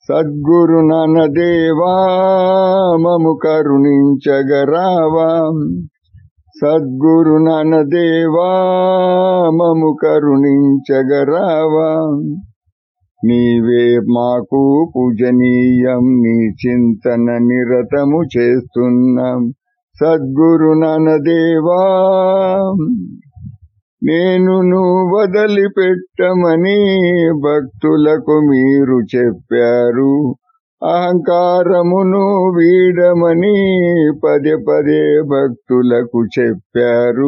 సద్గురు ననదేవా మము కరుణించగరావా సద్గురు ననదేవా మము కరుణించగరావా నీవే మాకు పూజనీయం నీ చింతన నిరతము చేస్తున్నాం సద్గురు ననదేవా నేను వదిలిపెట్టమని భక్తులకు మీరు చెప్పారు అహంకారమును వీడమని పదే పదే భక్తులకు చెప్పారు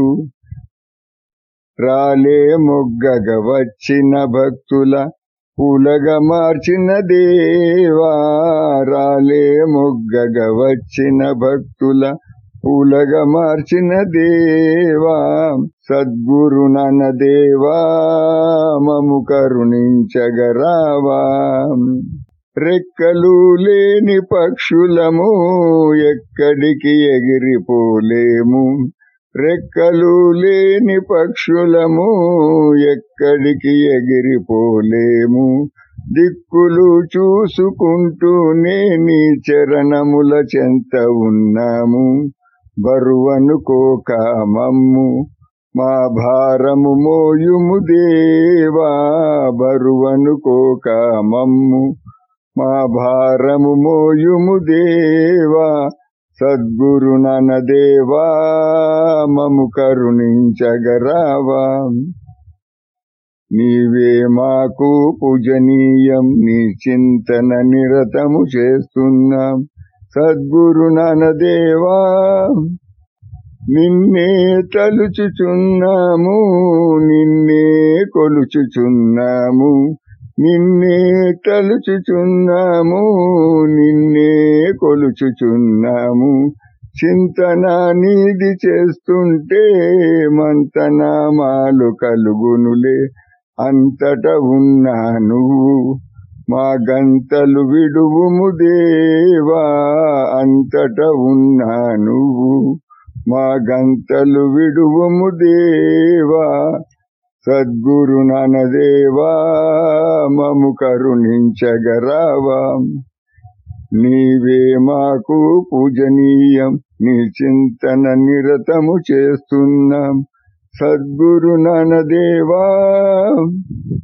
రాలే మొగ్గగ వచ్చిన భక్తుల పూలగా మార్చిన దేవా రాలే మొగ్గగ వచ్చిన భక్తుల పూలగా మార్చిన దేవా సద్గురు నన దేవా మము కరుణించగరావా రెక్కలు లేని పక్షులము ఎక్కడికి ఎగిరిపోలేము రెక్కలు లేని పక్షులము ఎక్కడికి ఎగిరిపోలేము దిక్కులు చూసుకుంటూనే నీ చరణముల చెంత ఉన్నాము బరువనుకోక మమ్ము మా భారము మోయుము దేవా బరువనుకోక మమ్ము మా భారము మోయుము దేవా సద్గురు నన దేవా మము కరుణించగరావా నీవే మాకు పూజనీయం నీ చింతన నిరతము చేస్తున్నాం సద్గురు నన దేవా నిన్నే తలుచుచున్నాము నిన్నే కొలుచుచున్నాము నిన్నే తలుచుచున్నాము నిన్నే కొలుచుచున్నాము చింతన నీది చేస్తుంటే మంతనామాలు కలుగునులే అంతట ఉన్నా నువ్వు మా గంతలు విడువుము దేవా అంతట ఉన్నా నువ్వు మా గంతలు విడువుము దేవా సద్గురు ననదేవా మము కరుణించగరావా నీవే మాకు పూజనీయం నీ చింతన నిరతము చేస్తున్నాం సద్గురు ననదేవా